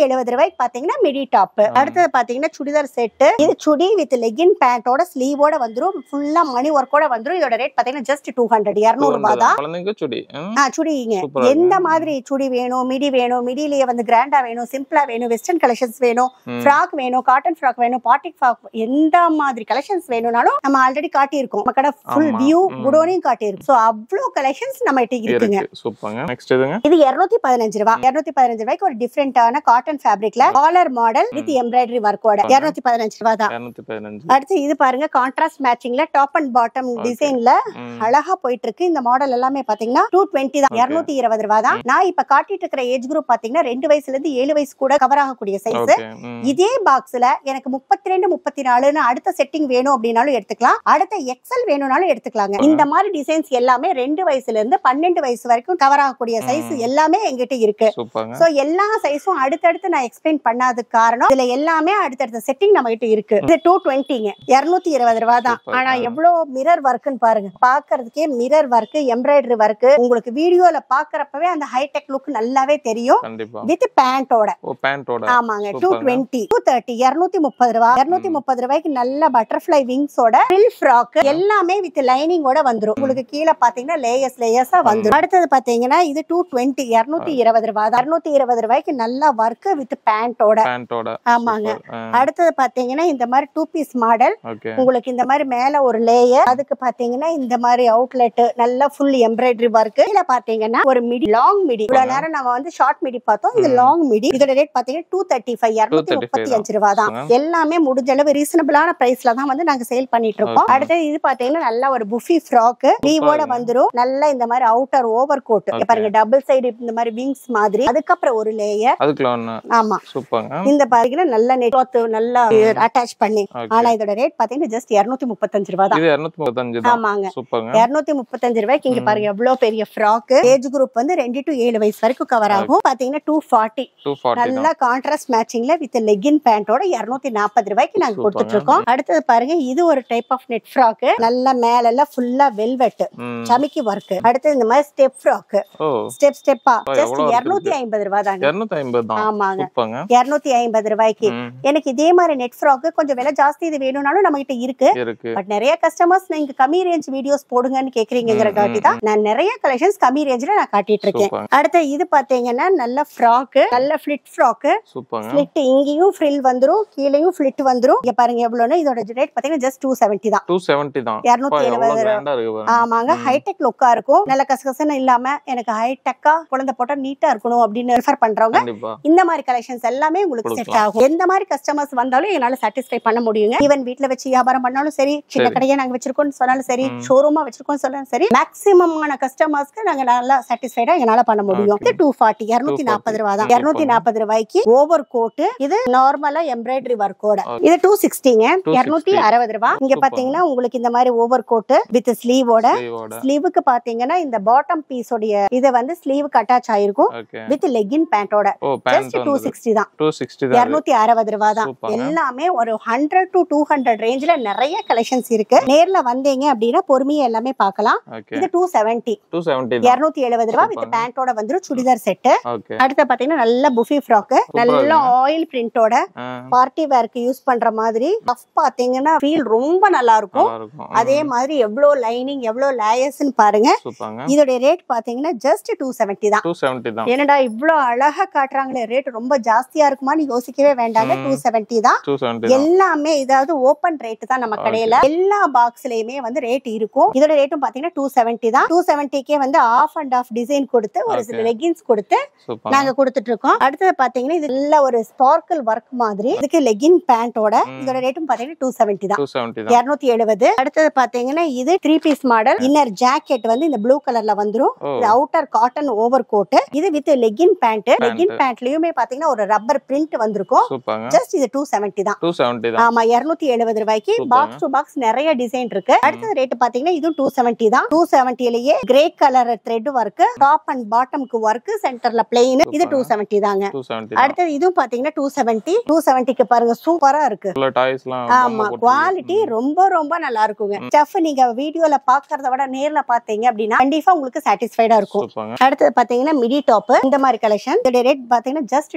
எழுபது ரூபாய்க்கு பாத்தீங்கன்னா மிடி டாப் அடுத்தது பாத்தீங்கன்னா சுடிதார் செட்டு இது சுடி வித் லெகின் பேண்டோட ஸ்லீவோட வந்துரும் ஃபுல்லா மணி ஒர்க்கோட வந்துரும் இதோட ரேட் பாத்தீங்கன்னா ஜஸ்ட் டூ ஹண்ட்ரட் இரநூறு ரூபாய் தான் குழந்தைங்க சுடி ம், ஆ சுடிங்க சூப்பரா இருக்கு. எந்த மாதிரி சுடி வேணும் மிடி வேணும் மிடிலேயே வந்து கிராண்டா வேணும் சிம்பிளா வேணும் வெஸ்டர்ன் கலெக்ஷன்ஸ் வேணும் ம். ஃப்ராக் வேணும் காட்டன் ஃப்ராக் வேணும் பாட்டிக் ஃப்ராக் எந்த மாதிரி கலெக்ஷன்ஸ் வேணும்னாலும் நம்ம ஆல்ரெடி காட்டியிருக்கோம் நம்ம கடை ஃபுல் ஆமா. வியூ ம். குடோனையும் காட்டியிருக்கும் ஸோ அவ்வளோ கலெக்ஷன்ஸ் நம்ம கிட்ட இருக்குங்க இருக்கு சூப்பருங்க நெக்ஸ்ட் இதுங்க இது இருநூத்தி பதினஞ்சு ரூபா இருநூத்தி பதினஞ்சு ரூபாய்க்கு ஒரு டிஃப்ரெண்டான காட்டன் ஃபேப்ரிக்ல காலர் மாடல் வித் எம்ப்ராய்டரி ஒர்க்கோட இருநூத்தி பதினஞ்சு ரூபா தான் இரநூத்தி பதினஞ்சு அடுத்து இது பாருங்க கான்ட்ராஸ்ட் மேட்சிங்ல டாப் அண்ட் பாட்டம் டிசைன்ல ம், அழகா போயிட்டு இருக்கு இந்த மாடல் எல்லாமே பாத்தீங்கன்னா டூ டுவெண்ட்டி தான் Okay. இருநூத்தி இருபது ரூபா தான் நான் இப்ப காட்டிட்டு இருக்கிற ஏஜ் குரூப் பாத்தீங்கன்னா ரெண்டு வயசுல இருந்து ஏழு வயசு கூட கவர் ஆகக்கூடிய சைஸ் ஓகே ம், இதே பாக்ஸ்ல எனக்கு முப்பத்தி ரெண்டு முப்பத்தி நாலுன்னு அடுத்த செட்டிங் வேணும் அப்படின்னாலும் எடுத்துக்கலாம் அடுத்த எக்ஸல் வேணும்னாலும் எடுத்துக்கலாங்க இந்த மாதிரி டிசைன்ஸ் எல்லாமே ரெண்டு வயசுல இருந்து பன்னெண்டு வயசு வரைக்கும் கவர் ஆகக்கூடிய சைஸ் ம். எல்லாமே எங்கிட்ட இருக்கு சூப்பருங்க சோ எல்லா சைஸும் அடுத்தடுத்து நான் எக்ஸ்பிளைன் பண்ணாததுக்கு காரணம் இதுல எல்லாமே அடுத்தடுத்த செட்டிங் நம்ம கிட்ட இருக்கு இது டூ டுவெண்ட்டிங்க இருநூத்தி இருபது ரூபா தான் Super. ஆனா எவ்வளவு மிரர் ஒர்க்குன்னு பாருங்க பாக்குறதுக்கே மிரர் ஒர்க் எம்ப்ராய்டரி ஒர்க் உங்களுக்கு வீடியோல பாக்குறப்பவே அந்த ஹைடெக் லுக் நல்லாவே தெரியும் கண்டிப்பா வித் பேண்டோட ஓ பேண்டோட ஆமாங்க டூ Superங்க. டுவெண்ட்டி டூ தேர்ட்டி இருநூத்தி முப்பது ரூபா இருநூத்தி முப்பது ரூபாய்க்கு நல்ல பட்டர்ஃபிளை விங்ஸோட ஃபில் ஃப்ராக் எல்லாமே வித் லைனிங்கோட வந்துரும் உங்களுக்கு கீழே பாத்தீங்கன்னா லேயர்ஸ் லேயர்ஸா வந்துரும் அடுத்தது பாத்தீங்கன்னா இது டூ டுவெண்ட்டி இருநூத்தி இருபது ரூபாய் இருநூத்தி இருபது ரூபாய்க்கு நல்ல ஒர்க் வித் பேண்டோட பேண்டோட ஆமாங்க அடுத்தது பாத்தீங்கன்னா இந்த மாதிரி டூ பீஸ் மாடல் ஓகே உங்களுக்கு இந்த மாதிரி மேல ஒரு லேயர் அதுக்கு பாத்தீங்கன்னா இந்த மாதிரி அவுட்லெட் நல்ல ஃபுல் எம்ப்ராய்டரி ஒர்க் இதுல பாத்தீங்கன்னா ஒரு மிடி லாங் மிடி இவ்வளவு நேரம் நம்ம வந்து ஷார்ட் மிடி பார்த்தோம் இது ம். லாங் மிடி இதோட ரேட் பாத்தீங்கன்னா டூ தேர்ட்டி ஃபைவ் இருநூத்தி 235 முப்பத்தி அஞ்சு ரூபா தான் தான். எல்லாமே முடிஞ்ச அளவு ரீசனபிளான பிரைஸ்ல தான் வந்து நாங்க சேல் பண்ணிட்டு இருக்கோம் Okay. அடுத்தது இது பாத்தீங்கன்னா நல்ல ஒரு புஃபி ஃப்ராக் லீவோட இருக்கு. வந்துரும் நல்ல இந்த மாதிரி அவுட்டர் ஓவர் கோட் Okay. பாருங்க டபுள் சைடு இந்த மாதிரி விங்ஸ் மாதிரி அதுக்கப்புறம் ஒரு லேயர் அதுக்குள்ள ஒண்ணு ஆமா சூப்பருங்க இந்த பாத்தீங்கன்னா நல்ல நெட் நல்லா அட்டாச் பண்ணி ஓகே ஆனா இதோட ரேட் பாத்தீங்கன்னா ஜஸ்ட் இருநூத்தி முப்பத்தஞ்சு ரூபா தான் இது இருநூத்தி முப்பத்தஞ்சு தான் ஆமாங்க சூப்பருங்க இருநூத்தி முப்பத்தஞ்சு ரூபாய்க்கு இங்க பாருங்க எவ்வளவு பெரிய ஃப்ராக் ஏஜ் குரூப் வந்து ரெண்டு டு ஏழு வயசு வரைக்கும் கவர் ஆகும் பாத்தீங்கன்னா டூ ஃபார்ட்டி டூ ஃபார்ட்டி நல்ல தான் கான்ட்ராஸ்ட் மேட்சிங்ல வித் லெகின் பேண்டோட இருநூத்தி நாற்பது ரூபாய்க்கு நாங்க Super. கொடுத்துட்டு இருக்கோம் அடுத்தது பாருங்க இது ஒரு டைப் ஆஃப் நெட் ஃப்ராக் நல்ல மேல எல்லாம் ஃபுல்லா வெல்வெட் ம். சமிக்கி ஒர்க் அடுத்து இந்த மாதிரி ஸ்டெப் ஃப்ராக் ஓ ஸ்டெப் ஸ்டெப்பா ஓ, ஜஸ்ட் எவ்வளவு இருநூத்தி ஐம்பது ரூபாய் தாங்க இருநூத்தி ஐம்பது தான் ஆமாங்க சூப்பருங்க இருநூத்தி ஐம்பது ரூபாய்க்கு ம், எனக்கு இதே மாதிரி நெட் ஃப்ராக் கொஞ்சம் விலை ஜாஸ்தி இது வேணும்னாலும் நம்ம கிட்ட இருக்கு இருக்கு பட் நிறைய கஸ்டமர்ஸ் நீங்க கம்மி ரேஞ்ச் வீடியோஸ் போடுங்கன்னு கேக்குறீங்கிற ம், காட்டி தான் நான் நிறைய கலெக்ஷன்ஸ் கம்மி ரேஞ்ச்ல நான் காட்டிட்டு இருக்கேன் சூப்பர் அடுத்து இது பாத்தீங்கன்னா நல்ல ஃப்ராக் நல்ல ஃபிளிட் ஃப்ராக் சூப்பருங்க ஃபிளிட் இங்கேயும் ஃப்ரில் வந்துரும் கீழேயும் ஃபிளிட் வந்துரும் இங்க பாருங்க எவ்வளவுன்னு இதோட ரேட் பாத்தீங்கன்னா ஜஸ்ட் டூ செவன்ட்டி தான் டூ செவன்ட்டி தான் இருநூத்தி அப்பா, எவ்வளவு எழுபது கிராண்டா இருக்கு பாருங்க ஆமாங்க ம். ஹைடெக் லுக்கா இருக்கும் நல்ல கசகசன்னு இல்லாம எனக்கு ஹைடெக்கா குழந்தை போட்டா நீட்டா இருக்கணும் அப்படின்னு ரெஃபர் பண்றவங்க கண்டிப்பா இந்த மாதிரி கலெக்ஷன்ஸ் எல்லாமே உங்களுக்கு செட் கொடுக்கலாம். ஆகும் எந்த மாதிரி கஸ்டமர்ஸ் வந்தாலும் என்னால சாட்டிஸ்ஃபை பண்ண முடியுங்க ஈவன் வீட்ல வச்சு வியாபாரம் பண்ணாலும் சரி சின்ன சரி. கடையா நாங்க வச்சிருக்கோம்னு சொன்னாலும் சரி ம். ஷோரூமா வச்சிருக்கோம் சொன்னாலும் சரி மேக்ஸிமமான கஸ்டமர்ஸ்க்கு நாங்க நல்லா சாட்டிஸ்ஃபைடா என்னால பண்ண முடியும் Okay. இது டூ ஃபார்ட்டி இருநூத்தி நாற்பது ரூபா தான் Okay. இருநூத்தி நாற்பது ரூபாய்க்கு ஓவர் கோட் இது நார்மலா எம்ப்ராய்டரி ஒர்க்கோட Okay. இது டூ சிக்ஸ்டிங்க 260. இருநூத்தி அறுபது ரூபாய் இங்க Super. பாத்தீங்கன்னா உங்களுக்கு இந்த மாதிரி ஓவர் கோட் வித் ஸ்லீவோட ஸ்லீவோட ஸ்லீவுக்கு பாத்தீங்கன்னா இந்த பாட்டம் பீஸ் உடைய இது வந்து ஸ்லீவுக்கு அட்டாச் ஆயிருக்கும் ஓகே வித் லெகின் பேண்டோட ஓ ஜஸ்ட் பேண்ட் டூ வந்து சிக்ஸ்டி தான் டூ சிக்ஸ்டி தான் இருநூத்தி அறுபது ரூபா தான் சூப்பர்ங்க. எல்லாமே ஒரு ஹண்ட்ரட் டு டூ ஹண்ட்ரட் ரேஞ்ச்ல நிறைய கலெக்ஷன்ஸ் இருக்கு நேர்ல வந்தீங்க அப்படின்னா பொறுமையா எல்லாமே பார்க்கலாம் ஓகே இது டூ செவன்டி டூ செவன்ட்டி தான் இருநூத்தி எழுபது ரூபா வித் சூப்பர்ங்க. பேண்டோட வந்துரும் சுடிதார் செட்டு ஓகே அடுத்து பாத்தீங்கன்னா நல்ல புஃபி ஃப்ராக் நல்ல ஆயில் பிரிண்டோட பார்ட்டி வேர்க்கு யூஸ் பண்ற மாதிரி பஃப் பாத்தீங்கன்னா ஃபீல் ரொம்ப நல்லா இருக்கும் நல்லா இருக்கும் அதே மாதிரி எவ்வளவு லைனிங் எவ்வளவு லேயர்ஸ்னு பாருங்க சூப்பருங்க இதோட ரேட் பாத்தீங்கன்னா ஜஸ்ட் டூ செவன்டி தான் டூ செவன்ட்டி தான் என்னடா இவ்ளோ அழகா காட்டுறாங்களே ரேட் ரொம்ப ஜாஸ்தியா இருக்குமான்னு யோசிக்கவே வேண்டாங்க ம். டூ செவன்டி தான் டூ செவன்ட்டி தான் எல்லாமே இதாவது ஓபன் ரேட் தான் நம்ம கடையில எல்லா பாக்ஸ்லயுமே வந்து ரேட் இருக்கும் இதோட ரேட்டும் பாத்தீங்கன்னா டூ செவன்டி தான் டூ செவன்டிக்கே வந்து ஆஃப் அண்ட் ஆஃப் டிசைன் கொடுத்து ஒரு சில Okay. லெகின்ஸ் கொடுத்து சூப்பர் நாங்க கொடுத்துட்டு இருக்கோம் அடுத்தது பாத்தீங்கன்னா இது நல்ல ஒரு ஸ்பார்க்கிள் ஒர்க் மாதிரி இதுக்கு லெகின் பேண்டோட ம். இதோட ரேட்டும் பாத்தீங்கன்னா டூ செவன்டி தான் டூ செவன்ட்டி தான் இருநூத்தி எழுபது அடுத்தது பாத்தீங்கன்னா இது three piece model inner jacket வந்து இந்த ப்ளூ கலர்ல வந்துரும் ஓ இது அவுட்டர் காட்டன் ஓவர் கோட் இது with legging pant legging Pant. பேண்ட்லயுமே பாத்தீங்கன்னா ஒரு ரப்பர் பிரிண்ட் வந்திருக்கும் சூப்பருங்க ஜஸ்ட் இது டூ செவன்டி தான் டூ செவன்ட்டி தான் ஆமா இருநூத்தி எழுபது ரூபாய்க்கு Super. பாக்ஸ் டு பாக்ஸ் நிறைய டிசைன் இருக்கு அடுத்தது ரேட் பாத்தீங்கன்னா இதுவும் டூ செவன்டி தான் டூ செவன்டிலேயே grey colour thread work top and பாட்டம்க்கு ஒர்க் சென்டர்ல பிளெயின் இது Super. டூ செவன்டி தாங்க டூ செவன்ட்டி தான் அடுத்தது இதுவும் பாத்தீங்கன்னா டூ செவன்டி டூ செவன்டிக்கு பாருங்க சூப்பரா இருக்கு ஃபுல்லாக டாய்ஸ்லாம் ஆமா குவாலிட்டி ரொம்ப ரொம்ப நல்லா இருக்குங்க ஸ்டஃப் நீங்க வீடியோல பாக்குறத விட நேர்ல பாத்தீங்க அப்படின்னா கண்டிப்பா உங்களுக்கு சாட்டிஸ்ஃபைடா இருக்கும் சூப்பருங்க அடுத்தது பாத்தீங்கன்னா மிடி டாப் இந்த மாதிரி கலெக்ஷன் இதோட ரேட் பாத்தீங்கன்னா ஜஸ்ட்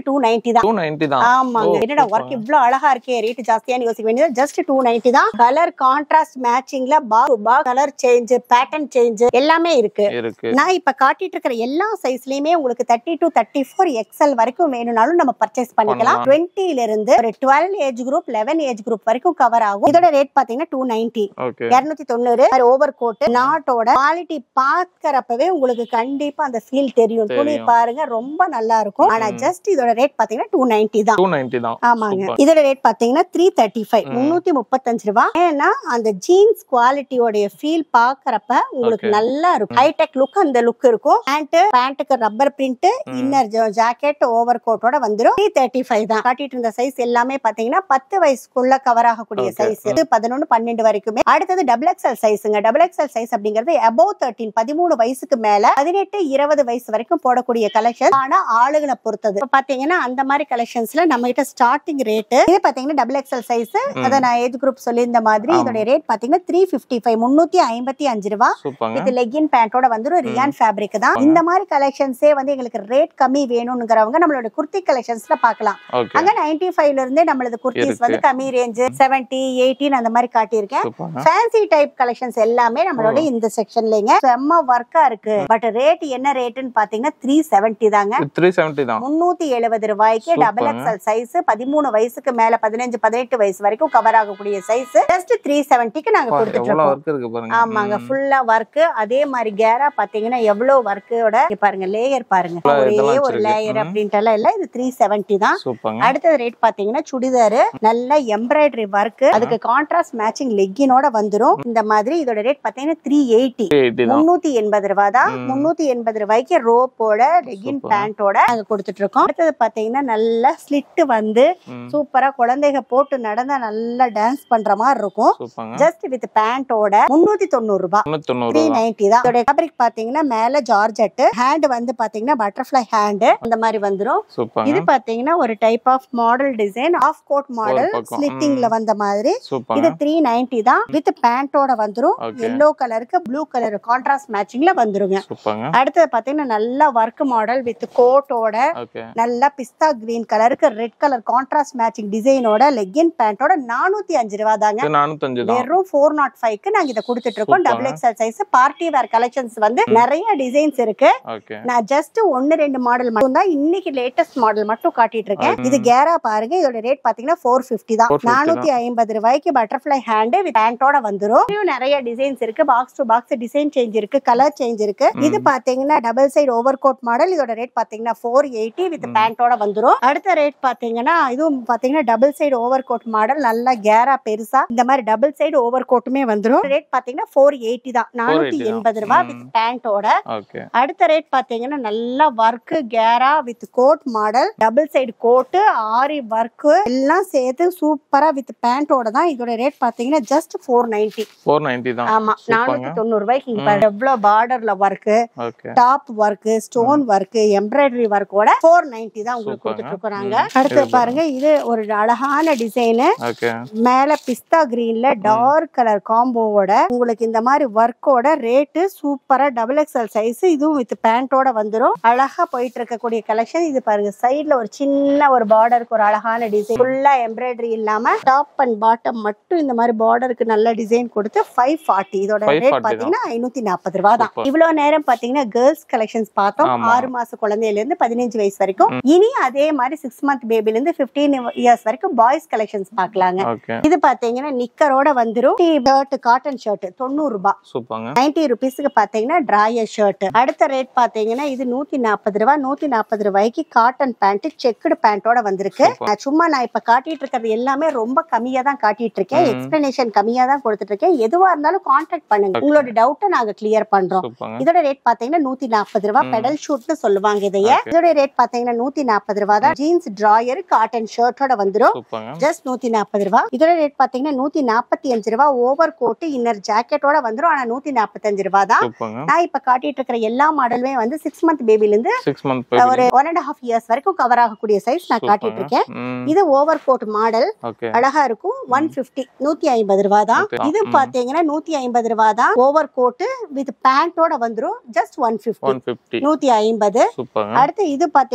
டூ நைன்டி தான் டூ நைன்டி தான் ஆமாங்க ஓ, என்னடா சூப்பர். ஒர்க் இவ்ளோ அழகா இருக்கே ரேட் ஜாஸ்தியான்னு யோசிக்க வேண்டியது ஜஸ்ட் டூ நைன்டி தான் கலர் கான்ட்ராஸ்ட் மேட்சிங்ல பா பா கலர் சேஞ்ச் பேட்டர்ன் சேஞ்ச் எல்லாமே இருக்கு இருக்கு நான் இப்ப காட்டிட்டு இருக்கிற எல்லா சைஸ்லயுமே உங்களுக்கு thirty to thirty four XL வரைக்கும் வேணும்னாலும் நம்ம பர்ச்சேஸ் பண்ணிக்கலாம் பண்ணலாம். டுவெண்ட்டில இருந்து ஒரு twelve age group eleven age group வரைக்கும் கவர் ஆகும் இதோட ரேட் பாத்தீங்கன்னா டூ நைன்டி ஓகே இருநூத்தி தொண்ணூறு ஓவர் கோட் நாட்டோட குவாலிட்டி பாக்குறப்பவே உங்களுக்கு கண்டிப்பா அந்த ஃபீல் தெரியும் துணி தெரியும். பாருங்க ரொம்ப நல்லா இருக்கும் ஆனா ம். ஜஸ்ட் இதோட ரேட் பாத்தீங்கன்னா டூ நைன்டி தான் டூ நைன்டி தான் ஆமாங்க Super. இதோட ரேட் பாத்தீங்கன்னா த்ரீ தேர்ட்டி ஃபைவ் ம். முன்னூத்தி முப்பத்தஞ்சு ரூபாய் ஏன்னா அந்த ஜீன்ஸ் குவாலிட்டியோடைய ஃபீல் பாக்குறப்ப உங்களுக்கு Okay. நல்லா இருக்கும் ஹைடெக் லுக் அந்த லுக் இருக்கும் பேண்ட் பேண்ட்டுக்கு ரப்பர் பிரிண்ட் ம். இன்னர் ஜாக்கெட் ஓவர் கோட்டோட வந்துரும் த்ரீ தேர்ட்டி ஃபைவ் தான் காட்டிட்டு இருந்த சைஸ் எல்லாமே பாத்தீங்கன்னா பத்து வயசுக்குள்ள கவர் ஆகக்கூடிய Okay. சைஸ் இது பதினொன்னு பன்னெண்டு வரைக்குமே அடுத்தது டபுள் எக்ஸ்எல் சைஸுங்க டபுள் எக்ஸ்எல் சைஸ் அப்படிங்கிறது அபோவ் தேர்ட்டின் பதிமூணு வயசுக்கு மேல பதினெட்டு இருபது வயசு வரைக்கும் போடக்கூடிய கலெக்ஷன் ஆனா ஆளுகளை பொறுத்தது இப்ப பாத்தீங்கன்னா அந்த மாதிரி கலெக்ஷன்ஸ்ல நம்ம கிட்ட ஸ்டார்டிங் ரேட் இது பாத்தீங்கன்னா டபுள் எக்ஸ்எல் சைஸ் ம். அத நான் ஏஜ் குரூப் சொல்லியிருந்த மாதிரி ஆமா. இதோட ரேட் பாத்தீங்கன்னா த்ரீ பிப்டி ஃபைவ் முன்னூத்தி ஐம்பத்தி அஞ்சு ரூபா சூப்பர்ங்க வித் லெகின் பேண்டோட வந்துரும் ரியான் ஃபேப்ரிக் தான் ஆமா. இந்த மாதிரி கலெக்ஷன்ஸே வந்து எங்களுக்கு ரேட் கம்மி வேணும்ங்கிறவங்க நம்மளோட குர்த்தி கலெக்ஷன்ஸ்ல பார்க்கலாம் ஓகே அங்க நைன்டி ஃபைவ்ல இருந்தே நம்மளது குர்த்திஸ் இருக்கு. வந்து கம்மி ரேஞ்ச் செவன்டி எயிட்டின் அந்த மாதிரி காட்டியிருக்கேன் சூப்பர்ங்க ஃபேன்சி டைப் கலெக்ஷன்ஸ் எல்லாமே நம்மளோட இந்த செக்ஷன்லங்க செம்ம ஒர்க்கா இருக்கு பட் ரேட் என்ன ரேட்னு பாத்தீங்கன்னா த்ரீ செவன்டி தாங்க த்ரீ செவன்டி தான் முன்னூத்தி எழுபது ரூபாய்க்கு டபுள் சூப்பருங்க. எக்ஸ்எல் சைஸ் பதிமூணு வயசுக்கு மேல பதினஞ்சு பதினெட்டு வயசு வரைக்கும் கவர் ஆகக்கூடிய சைஸ் ஜஸ்ட் த்ரீ செவன்டிக்கு நாங்க கொடுத்துட்டு எவ்வளவு இருக்கோம் ஒர்க் இருக்கு பாருங்க ஆமாங்க ம். ஃபுல்லா ஒர்க் அதே மாதிரி கேரா பாத்தீங்கன்னா எவ்வளவு ஒர்க்கோட பாருங்க லேயர் பாருங்க Full-ஆ ஒரே இதெல்லாம் ஒரு வச்சிருக்கு. லேயர் ம். அப்படின்ட்டு எல்லாம் இல்ல இது த்ரீ செவன்டி தான் சூப்பர்ங்க அடுத்தது ரேட் பாத்தீங்கன்னா சுடிதார் நல்ல எம்ப்ராய்டரி ஒர்க் அதுக்கு கான்ட்ராஸ்ட் மேட்சிங் லெக்கினோட வந்துரும் இந்த மாதிரி இதோட ரேட் பாத்தீங்கன்னா த்ரீ எயிட்டி எயிட்டி தான் முன்னூத்தி எண்பது ரூபா தான் ம். முன்னூத்தி எண்பது ரூபாய்க்கு ரோப்போட லெகின் Super. பேண்டோட நாங்க கொடுத்துட்டு இருக்கோம் அடுத்தது பாத்தீங்கன்னா நல்ல ஸ்லிட் வந்து ம். சூப்பரா குழந்தைங்க போட்டு நடந்தா நல்லா டான்ஸ் பண்ற மாதிரி இருக்கும் சூப்பர்ங்க ஜஸ்ட் வித் பேண்டோட முன்னூத்தி தொண்ணூறு ரூபாய் முன்னூத்தி தொண்ணூறு த்ரீ தான் நைன்டி தான் இதோட ஃபேப்ரிக் பாத்தீங்கன்னா மேல ஜார்ஜெட் ஹேண்ட் வந்து பாத்தீங்கன்னா பட்டர்ஃபிளை ஹேண்ட் இந்த மாதிரி வந்துரும் இது சூப்பர்ங்க பாத்தீங்கன்னா ஒரு type of model design of coat model பக்கம். ஸ்லிட்டிங்ல ம். வந்த மாதிரி இது சூப்பர்ங்க த்ரீ நைன்டி தான் வித் பேண்டோட வந்துரும் Okay. எல்லோ கலருக்கு ப்ளூ கலர் கான்ட்ராஸ்ட் மேட்சிங்ல வந்துருங்க சூப்பர்ங்க அடுத்தது பாத்தீங்கன்னா நல்ல ஒர்க் மாடல் வித் கோட்டோட ஓகே நல்ல பிஸ்தா கிரீன் கலருக்கு ரெட் கலர் கான்ட்ராஸ்ட் மேட்சிங் டிசைனோட லெகின் பேண்டோட நானூத்தி அஞ்சு ரூபா தாங்க இது நானூத்தஞ்சு தான் வெறும் ஃபோர் நாட் ஃபைவ்க்கு நாங்க இதை கொடுத்துட்டு இருக்கோம் Super. Double XL size party wear collections வந்து நிறைய டிசைன்ஸ் இருக்கு ஓகே நான் ஜஸ்ட் ஒன்னு ரெண்டு மாடல் மட்டும் தான் இன்னைக்கு லேட்டஸ்ட் மாடல் மட்டும் காட்டிட்டு இருக்கேன் ம். இது கேரா பாருங்க இதோட ரேட் பாத்தீங்கன்னா ஃபோர் பிப்டி தான் 450 நானூத்தி ஐம்பது ரூபாய்க்கு பட்டர்ஃபிளை ஹேண்ட் வித் பேண்டோட வந்துரும் இன்னும் நிறைய டிசைன்ஸ் இருக்கு box to box design change இருக்கு கலர் சேஞ்ச் இருக்கு ம். இது பாத்தீங்கன்னா double side over coat model இதோட ரேட் பாத்தீங்கன்னா ஃபோர் எயிட்டி வித் ம். பேண்டோட வந்துரும் அடுத்த ரேட் பாத்தீங்கன்னா இதுவும் பாத்தீங்கன்னா double side over coat model நல்லா கேரா பெருசா இந்த மாதிரி டபுள் சைடு ஓவர் கோட்டுமே வந்துரும் ரேட் பாத்தீங்கன்னா ஃபோர் எயிட்டி தான் நானூத்தி 480 எண்பது தான். ரூபாய் ம். வித் பேண்டோட ஓகே அடுத்த ரேட் பாத்தீங்கன்னா நல்லா ஒர்க் கேரா with coat model double side coat aari work எல்லாம் சேர்த்து சூப்பரா வித் பேண்டோட தான் இதோட ரேட் பாத்தீங்கன்னா just four ninety four ninety தான் ஆமா சூப்பர்ங்க. நானூத்தி தொண்ணூறு ரூபாய்க்கு இங்க பாரு எவ்வளவு பார்டர்ல work okay top work stone work embroidery ஒர்க்கோட ஃபோர் நைன்டி தான் உங்களுக்கு சூப்பர்ங்க. கொடுத்துட்டு இருக்கோம் ம். அடுத்து இது பாருங்க இது ஒரு அழகான டிசைனு ஓகே மேல பிஸ்தா கிரீன்ல டார்க் கலர் காம்போவோட உங்களுக்கு இந்த மாதிரி ஒர்க்கோட ரேட்டு சூப்பரா டபுள் எக்ஸ்எல் சைஸ் இதுவும் வித் பேண்டோட வந்துரும் அழகா போயிட்டு இருக்கக்கூடிய கலெக்ஷன் இது பாருங்க சைடுல ஒரு சின்ன ஒரு பார்டருக்கு ஒரு அழகான டிசைன் ஃபுல்லா எம்ப்ராய்டரி இல்லாம டாப் அண்ட் பாட்டம் மட்டும் இந்த மாதிரி பார்டருக்கு நல்ல டிசைன் கொடுத்து ஃபைவ் ஃபார்ட்டி இதோட 540 ரேட் தான். பாத்தீங்கன்னா ஐநூத்தி நாற்பது ரூபா தான் Super. இவ்வளவு நேரம் பாத்தீங்கன்னா கேர்ள்ஸ் கலெக்ஷன்ஸ் பார்த்தோம் ஆமா. ஆறு மாச குழந்தையில இருந்து பதினஞ்சு வயசு வரைக்கும் இனி அதே மாதிரி சிக்ஸ் மந்த் பேபில இருந்து பிப்டீன் இயர்ஸ் வரைக்கும் பாய்ஸ் கலெக்ஷன்ஸ் பார்க்கலாங்க ஓகே இது பாத்தீங்கன்னா நிக்கரோட வந்துரும் ஷர்ட் காட்டன் ஷர்ட் தொண்ணூறு ரூபாய் சூப்பர்ங்க நைன்டி ருபீஸ்க்கு பாத்தீங்கன்னா டிராயர் ஷர்ட் அடுத்த ரேட் பாத்தீங்கன்னா இது நூத்தி நாற்பது ரூபாய் நூத்தி நாற்பது ரூபாய்க்கு காட்டன் பேண்ட் செக்குடு பேண்டோட வந்திருக்கு Super. நான் சும்மா நான் இப்ப காட்டிட்டு இருக்கிறது எல்லாமே ரொம்ப கம்மியா தான் காட்டிட்டு இருக்கேன் ம். எக்ஸ்பிளனேஷன் கம்மியா தான் கொடுத்துட்டு இருக்கேன் எதுவா இருந்தாலும் கான்டாக்ட் பண்ணுங்க Okay. உங்களோட டவுட்டை நாங்க கிளியர் பண்றோம் சூப்பர்ங்க இதோட ரேட் பாத்தீங்கன்னா நூத்தி நாற்பது ரூபாய் ம். பெடல் ஷூட்னு சொல்லுவாங்க இதைய Okay. இதோட ரேட் பாத்தீங்கன்னா நூத்தி நாற்பது ரூபாய் தான் ஜீன்ஸ் டிராயர் காட்டன் ஷர்ட்டோட வந்துரும் சூப்பர்ங்க ஜஸ்ட் நூத்தி நாற்பது ரூபாய் இதோட ரேட் பாத்தீங்கன்னா நூத்தி நாற்பத்தி அஞ்சு ரூபாய் ஓவர் கோட் இன்னர் ஜாக்கெட்டோட வந்துரும் ஆனா நூத்தி நாற்பத்தஞ்சு ரூபாய் தான் சூப்பர்ங்க நான் இப்ப காட்டிட்டு இருக்கிற எல்லா மாடலுமே வந்து சிக்ஸ் மந்த் பேபில இருந்து சிக்ஸ் மந்த் ஒரு ஒன் அண்ட் ஹாஃப் இயர்ஸ் வரைக்கும் கவர் ஆகக்கூடிய சைஸ் நான் காட்டிட்டு இருக்கேன் இது ஓவர் கோட் மாடல் ஓகே அழகா இருக்கும் ஒன் பிப்டி நூத்தி ஐம்பது ரூபாய் தான் Okay. இது ம். பாத்தீங்கன்னா நூத்தி ஐம்பது ரூபாய் தான் ஓவர் கோட் வித் பேண்டோட வந்துரும் just one fifty one fifty நூத்தி ஐம்பது சூப்பர்ங்க அடுத்து இது பாத்தீங்கன்னா கோட்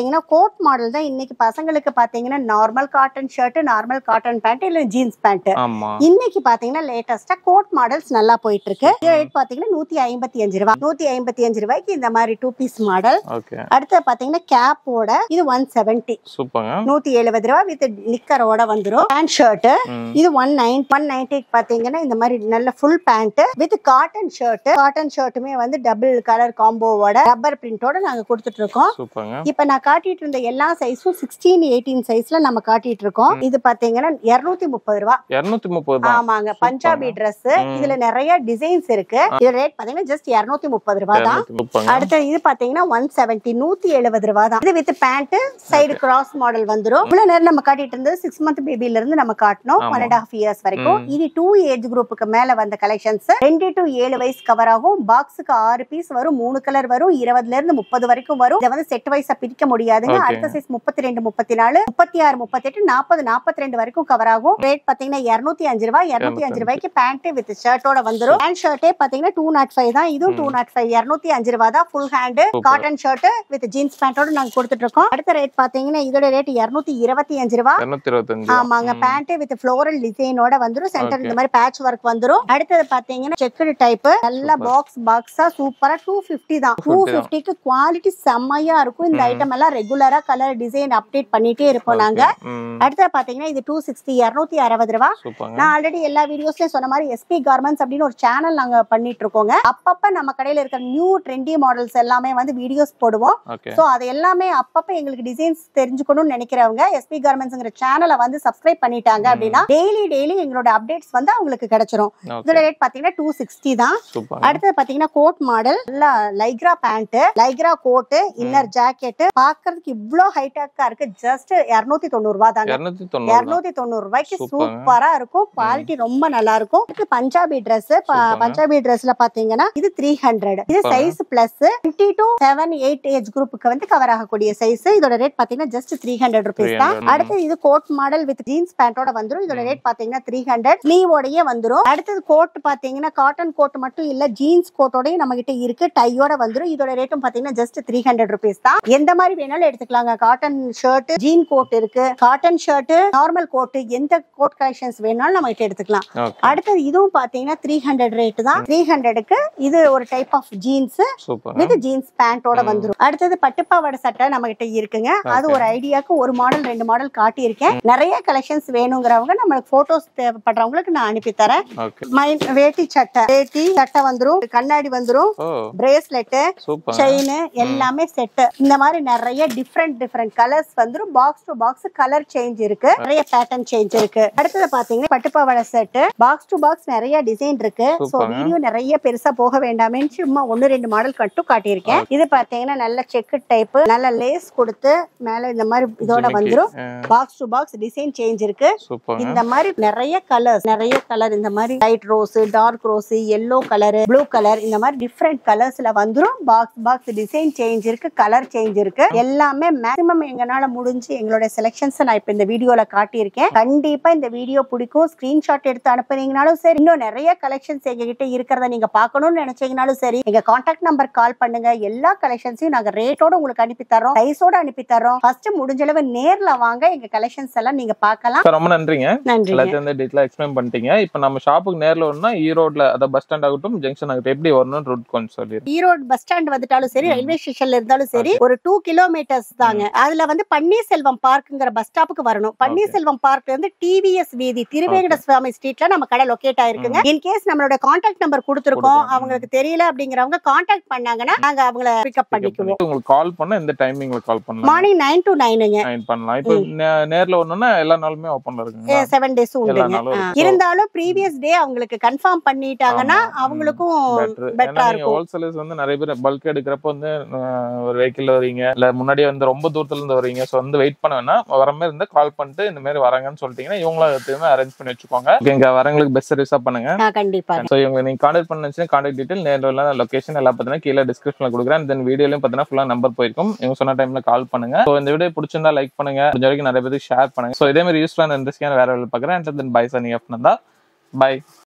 கோட் மாடல் தான் இன்னைக்கு பசங்களுக்கு பாத்தீங்கன்னா normal cotton shirt normal cotton pant இல்ல ஜீன்ஸ் பேண்ட் ஆமா இன்னைக்கு பாத்தீங்கன்னா லேட்டஸ்டா கோட் மாடல்ஸ் நல்லா போயிட்டு இருக்கு இது ரேட் பாத்தீங்கன்னா நூத்தி ஐம்பத்தி அஞ்சு ரூபாய் நூத்தி ஐம்பத்தி அஞ்சு ரூபாய்க்கு இந்த மாதிரி டூ பீஸ் மாடல் ஓகே அடுத்து பாத்தீங்கன்னா கேப்போட இது ஒன் செவன்டி சூப்பர்ங்க நூத்தி எழுபது ரூபாய் வித் நிக்கரோட வந்துரும் பேண்ட் ஷர்ட் ம் இது ஒன் நைன் ஒன் நைன்டி பாத்தீங்கன்னா இந்த மாதிரி நல்ல full pant with cotton shirt cotton ஷர்ட்டுமே வந்து டபுள் கலர் காம்போவோட ரப்பர் பிரிண்டோட நாங்க கொடுத்துட்டு இருக்கோம் சூப்பர்ங்க இப்ப நான் காட்டிட்டு இருந்த எல்லா சைஸும் சிக்ஸ்டீன் எயிட்டீன் சைஸ்ல நம்ம காட்டிட்டு இருக்கோம் இது பாத்தீங்கன்னா இருநூத்தி முப்பது ரூபா இருநூத்தி முப்பது தான் ஆமாங்க பஞ்சாபி Dress இதுல நிறைய டிசைன்ஸ் இருக்கு இது ரேட் பாத்தீங்கன்னா ஜஸ்ட் இருநூத்தி முப்பது ரூபா தான் இருநூத்தி முப்பதுங்க அடுத்து இது பாத்தீங்கன்னா ஒன் செவன்டி நூத்தி எழுபது ரூபா தான் இது with pant side cross model வந்துரும் இவ்வளவு நேரம் நம்ம காட்டிட்டு இருந்தது சிக்ஸ் மந்த் பேபில இருந்து நம்ம காட்டணும் ஆமா. ஒன் அண்ட் ஹாஃப் இயர்ஸ் வரைக்கும் இது டூ ஏஜ் குரூப்புக்கு மேல வந்த கலெக்ஷன்ஸ் ரெண்டு டு ஏழு வயசு கவர் ஆகும் பாக்ஸுக்கு ஆறு பீஸ் வரும் மூணு கலர் வரும் இருபதுல இருந்து முப்பது வரைக்கும் வரும் இதை வந்து செட் வைஸா பிரிக்க முடியாதுங்க Okay. அடுத்த சைஸ் முப்பத்தி ரெண்டு முப்பத்தி நாலு முப்பத்தி ஆறு முப்பத்தி எட்டு நாற்பது நாற்பத்தி ரெண்டு வரைக்கும் கவர் ஆகும் ரேட் பாத்தீங்கன்னா இருநூத்தி அஞ்சு ரூபாய் இருநூத்தி அஞ்சு ரூபாய்க்கு பேண்ட் வித் ஷர்ட்டோட வந்துரும் பேண்ட் ஷர்ட்டே பாத்தீங்கன்னா டூ நாட் ஃபைவ் தான் இதுவும் டூ நாட் ஃபைவ் இருநூத்தி அஞ்சு ரூபாய் தான் full hand Super. Cotton shirt with jeans பேண்டோட நாங்க கொடுத்துட்டு இருக்கோம் அடுத்த ரேட் பாத்தீங்கன்னா இதோட ரேட் இருநூத்தி இருபத்தி அஞ்சு ரூபாய் இருநூத்தி இருபத்தஞ்சு ஆமாங்க பேண்ட் வித் ஃப்ளோரல் டிசைனோட வந்துரும் சென்டர் Okay. இந்த மாதிரி பேட்ச் ஒர்க் வந்துரும் அடுத்தது பாத்தீங்கன்னா செக்குடு டைப் நல்ல Super. பாக்ஸ் பாக்ஸா சூப்பரா டூ பிப்டி தான் டூ 250 தான். பிப்டிக்கு குவாலிட்டி செம்மையா இருக்கும் இந்த ம். ஐட்டம் எல்லாம் ரெகுலரா கலர் டிசைன் அப்டேட் பண்ணிட்டே இருப்போம் நாங்க அடுத்தது பாத்தீங்கன்னா இது டூ சிக்ஸ்டி இருநூத்தி அறுபது ரூபா சூப்பர்ங்க நான் ஆல்ரெடி எல்லா வீடியோஸ்லயும் சொன்ன மாதிரி எஸ்பி கார்மெண்ட்ஸ் அப்படின்னு ஒரு சேனல் நாங்க பண்ணிட்டு இருக்கோங்க அப்பப்ப நம்ம கடையில இருக்கிற நியூ ட்ரெண்டி மாடல்ஸ் எல்லாமே வந்து வீடியோஸ் போடுவோம் ஓகே சோ அது எல்லாமே அப்பப்ப எங்களுக்கு டிசைன்ஸ் தெரிஞ்சுக்கணும்னு நினைக்கிறவங்க எஸ்பி கார்மெண்ட்ஸ்ங்கிற சேனலை வந்து சப்ஸ்கிரைப் பண்ணிட்டாங்க ம். அப்படின்னா டெய்லி டெய்லி எங்களோட அப்டேட்ஸ் வந்து அவங்களுக்கு கிடைச்சிரும் ஓகே இதோட ரேட் பாத்தீங்கன்னா டூ சிக்ஸ்டி தான் சூப்பர் அடுத்தது பாத்தீங்கன்னா கோட் மாடல் நல்லா lycra pant lycra coat inner jacket பாக்குறதுக்கு இவ்ளோ ஹைடெக்கா இருக்கு ஜஸ்ட் இருநூத்தி தொண்ணூறு ரூபாய் தாங்க இருநூத்தி தொண்ணூறு இருநூத்தி தொண்ணூறு ரூபாய்க்கு சூப்பருங்க. சூப்பரா இருக்கும் குவாலிட்டி ரொம்ப நல்லா இருக்கும் இது பஞ்சாபி Dress சூப்பருங்க. பஞ்சாபி Dressல பாத்தீங்கன்னா இது த்ரீ ஹண்ட்ரட் இது சூப்பருங்க. Size plus twenty two seven eight age குரூப்புக்கு வந்து கவர் ஆகக்கூடிய சைஸ் இதோட ரேட் பாத்தீங்கன்னா ஜஸ்ட் த்ரீ ஹண்ட்ரட் ருபீஸ் தான் 300. அடுத்து இது கோட் மாடல் வித் ஜீன்ஸ் பேண்டோட வந்துரும் இதோட ரேட் பாத்தீங்கன்னா த்ரீ ஹண்ட்ரட் ஸ்லீவோடயே வந்துரும் அடுத்தது கோட் பாத்தீங்கன்னா காட்டன் கோட் மட்டும் இல்ல ஜீன்ஸ் கோட்டோடய நம்ம கிட்ட இருக்கு டையோட வந்துரும் இதோட ரேட்டும் பாத்தீங்கன்னா ஜஸ்ட் த்ரீ ஹண்ட்ரட் ருபீஸ் தான் எந்த மாதிரி வேணாலும் எடுத்துக்கலாங்க காட்டன் ஷர்ட் ஜீன் கோட் இருக்கு காட்டன் ஷர்ட் நார்மல் கோட் எந்த கோட் கலெக்ஷன்ஸ் வேணாலும் நம்ம கிட்ட எடுத்துக்கலாம் ஓகே அடுத்தது இதுவும் பாத்தீங்கன்னா த்ரீ ஹண்ட்ரட் ரேட் தான் த்ரீ ஹண்ட்ரடுக்கு இது ஒரு type of jeans super with jeans பேண்டோட வந்துரும் அடுத்தது பட்டுப்பாவாடை சட்டை நம்ம கிட்ட இருக்குங்க அது Okay. ஒரு ஐடியாக்கு ஒரு மாடல் ரெண்டு மாடல் காட்டியிருக்கேன் நிறைய கலெக்ஷன்ஸ் வேணுங்கிறவங்க நம்மளுக்கு போட்டோஸ் தேவைப்படுறவங்களுக்கு நான் அனுப்பி தரேன் ஓகே மைன் வேட்டி சட்டை வேட்டி சட்டை வந்துரும் கண்ணாடி வந்துரும் ஓ பிரேஸ்லெட் சூப்பர் செயின் எல்லாமே செட் இந்த மாதிரி நிறைய டிஃப்ரெண்ட் டிஃப்ரெண்ட் கலர்ஸ் வந்துரும் box to box colour change இருக்கு நிறைய பேட்டர்ன் சேஞ்ச் இருக்கு அடுத்தது பாத்தீங்கன்னா பட்டுப்பாவாடை செட் பாக்ஸ் டு பாக்ஸ் நிறைய டிசைன் இருக்கு சோ சூப்பர்ங்க. வீடியோ நிறைய பெருசா போக வேண்டாமேன்னு சும்மா ஒன்னு ரெண்டு மாடல் மட்டும் காட்டியிருக்கேன் இது பாத்தீங்கன்னா நல்ல செக்கு டைப் நல்ல லேஸ் கொடுத்து மேல இந்த மாதிரி இதோட ஜிமிக்கி. வந்துரும் ஆ, box to box design change இருக்கு சூப்பர்ங்க இந்த மாதிரி நிறைய கலர்ஸ் நிறைய கலர் இந்த மாதிரி light rose dark rose yellow colour blue colour இந்த மாதிரி டிஃப்ரெண்ட் கலர்ஸ்ல வந்துரும் பாக்ஸ் பாக்ஸ் டிசைன் சேஞ்ச் இருக்கு கலர் சேஞ்ச் இருக்கு எல்லாமே மேக்ஸிமம் எங்கனால முடிஞ்சு எங்களோட செலெக்ஷன்ஸ் நான் இப்ப இந்த வீடியோல காட்டியிருக்கேன் கண்டிப்பா இந்த வீடியோ பிடிக்கும் ஸ்கிரீன்ஷாட் எடுத்து அனுப்புனீங்கனாலும் சரி இன்னும் நிறைய கலெக்ஷன்ஸ் எங்க கிட்ட இருக்கிறத நீங்க பார்க்கணும்னு நினைச்சீங்கனாலும் சரி எங்க கான்டாக்ட் நம்பர் கால் பண்ணுங்க எல்லா கலெக்ஷன்ஸையும் நாங்க ரேட்டோட உங்களுக்கு அனுப்பி தரோம் சைஸோட அனுப்பி தரோம் ஃபர்ஸ்ட் முடிஞ்ச அளவு நேர்ல வாங்க எங்க கலெக்ஷன்ஸ் எல்லாம் நீங்க பார்க்கலாம் சார் ரொம்ப நன்றிங்க நன்றி எல்லாத்தையும் வந்து டீட்டெயிலாக எக்ஸ்பிளைன் பண்ணிட்டீங்க இப்போ நம்ம ஷாப்புக்கு நேர்ல வரணும்னா ஈரோட்ல அதாவது பஸ் ஸ்டாண்ட் ஆகட்டும் ஜங்ஷன் ஆகட்டும் எப்படி வரணும்னு ரூட் கொஞ்சம் சொல்லிடுங்க ஈரோடு பஸ் ஸ்டாண்ட் வந்துட்டாலும் சரி ம். ரயில்வே ஸ்டேஷன்ல இருந்தாலும் சரி ஒரு டூ கிலோமீட்டர்ஸ் தாங்க அதுல வந்து பன்னீர்செல்வம் பார்க்குங்கிற பஸ் ஸ்டாப்புக்கு வரணும் பன்னீர்செல்வம் பார்க்ல இருந்து டிவிஎஸ் வீதி திருவேங்கட சுவாமி ஸ்ட்ரீட்ல நம்ம கடை லொகேட் ஆயிருக்குங்க இன் கேஸ் நம்மளோட கான்டாக்ட் நம்பர் கொடுத்துருக்கோம் கொடுக்கலாம். அவங்களுக்கு தெரியல அப்படிங்கிறவங்க கான்டாக்ட் பண்ணாங்கன்னா நாங்க அவங்கள பிக்கப் பண்ணிக்குவோம் உங்களுக்கு கால் பண்ணா எந்த டைமிங்ல கால் பண்ணலாம் மார்னிங் நைன் டு நைனுங்க நைன் பண்ணலாம் இப்போ நே- நேர்ல வரணும்னா எல்லா நாளுமே ஓப்பன்ல இருக்குங்களா செவன் டேஸ் எல்லா உண்டுங்க நாளும் ஆ. இருக்கு. இருந்தாலும் ப்ரீவியஸ் டே அவங்களுக்கு கன்ஃபார்ம் பண்ணிட்டாங்கன்னா ஆமா. ம். அவங்களுக்கும் பெட்டர் better ஏன்னா ஆ நீங்க இருக்கும். ஹோல்சேலர்ஸ் வந்து நிறைய பேர் பல்க் எடுக்கிறப்ப வந்து அஹ், ஒரு வெஹிக்கிள் வரீங்க இல்ல முன்னாடியே வந்து ரொம்ப தூரத்துல இருந்து வரீங்க ஸோ வந்து வெயிட் பண்ண வேணா வர மாதிரி இருந்தா கால் பண்ணிட்டு இந்த மாதிரி வராங்கன்னு சொல்லிட்டீங்கன்னா இவங்களும் எதுவுமே அரேஞ்ச் பண்ணி வச்சுக்கோங்க Okay, இங்க வரவங்களுக்கு பெஸ்ட் சர்வீஸா பண்ணுங்க ஆ, கண்டிப்பா ஸோ இவங்க நீங்க கான்டாக்ட் பண்ணச்சுன்னா கான்டாக்ட் டீடைல் நேரில் லொகேஷன் எல்லாம் பார்த்தீங்கன்னா கீழே டிஸ்கிரிப்ஷனில் கொடுக்குறேன் தென் வீடியோலையும் பார்த்தீங்கன்னா ஃபுல்லாக நம்பர் போயிருக்கும் இவங்க சொன்ன டைம்ல கால் பண்ணுங்க ஸோ இந்த வீடியோ பிடிச்சிருந்தா லைக் பண்ணுங்க முடிஞ்ச வரைக்கும் நிறைய பேருக்கு ஷேர் பண்ணுங்க ஸோ இதே மாதிரி யூஸ்ஃபுல்லான இன்ட்ரெஸ்டிங்கான வேற வேலை பார்க்குறேன் தென் பை சனி அப்னா பை